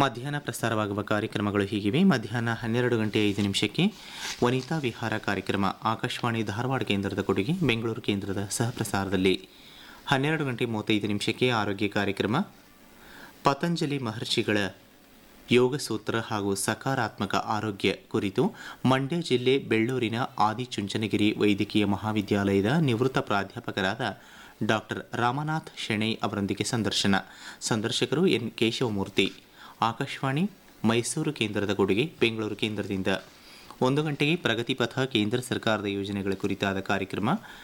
ಮಧ್ಯಾಹ್ನ ಪ್ರಸಾರವಾಗುವ ಕಾರ್ಯಕ್ರಮಗಳು ಹೀಗಿವೆ ಮಧ್ಯಾಹ್ನ ಹನ್ನೆರಡು ಗಂಟೆ ಐದು ನಿಮಿಷಕ್ಕೆ ವನಿತಾ ವಿಹಾರ ಕಾರ್ಯಕ್ರಮ ಆಕಾಶವಾಣಿ ಧಾರವಾಡ ಕೇಂದ್ರದ ಕೊಡುಗೆ ಬೆಂಗಳೂರು ಕೇಂದ್ರದ ಸಹಪ್ರಸಾರದಲ್ಲಿ ಹನ್ನೆರಡು ಗಂಟೆ ಮೂವತ್ತೈದು ನಿಮಿಷಕ್ಕೆ ಆರೋಗ್ಯ ಕಾರ್ಯಕ್ರಮ ಪತಂಜಲಿ ಮಹರ್ಷಿಗಳ ಯೋಗ ಸೂತ್ರ ಹಾಗೂ ಸಕಾರಾತ್ಮಕ ಆರೋಗ್ಯ ಕುರಿತು ಮಂಡ್ಯ ಜಿಲ್ಲೆ ಬೆಳ್ಳೂರಿನ ಆದಿಚುಂಚನಗಿರಿ ವೈದ್ಯಕೀಯ ಮಹಾವಿದ್ಯಾಲಯದ ನಿವೃತ್ತ ಪ್ರಾಧ್ಯಾಪಕರಾದ ಡಾಕ್ಟರ್ ರಾಮನಾಥ್ ಶೆಣೈ ಅವರೊಂದಿಗೆ ಸಂದರ್ಶನ ಸಂದರ್ಶಕರು ಎನ್ ಕೇಶವಮೂರ್ತಿ ಆಕಾಶವಾಣಿ ಮೈಸೂರು ಕೇಂದ್ರದ ಕೊಡುಗೆ ಬೆಂಗಳೂರು ಕೇಂದ್ರದಿಂದ ಒಂದು ಗಂಟೆಗೆ ಪ್ರಗತಿ ಪಥ ಕೇಂದ್ರ ಸರ್ಕಾರದ ಯೋಜನೆಗಳ ಕುರಿತಾದ ಕಾರ್ಯಕ್ರಮ